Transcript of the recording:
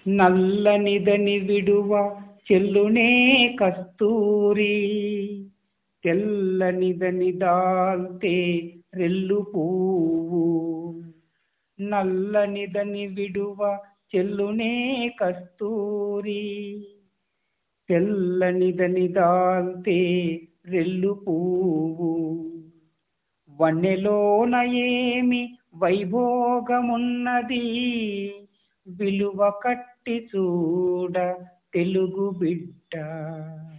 నల్లనిదని విడువ చెల్లునే కస్తూరి తెల్లనిదని దాల్తే రెల్లు పువ్వు నల్లనిదని విడువ చెల్లునే కస్తూరి తెల్లనిదని దాల్తే రెల్లు పువ్వు వన్నెలోన ఏమి వైభోగమున్నది విలువ కట్టి చూడ తెలుగు బిడ్డ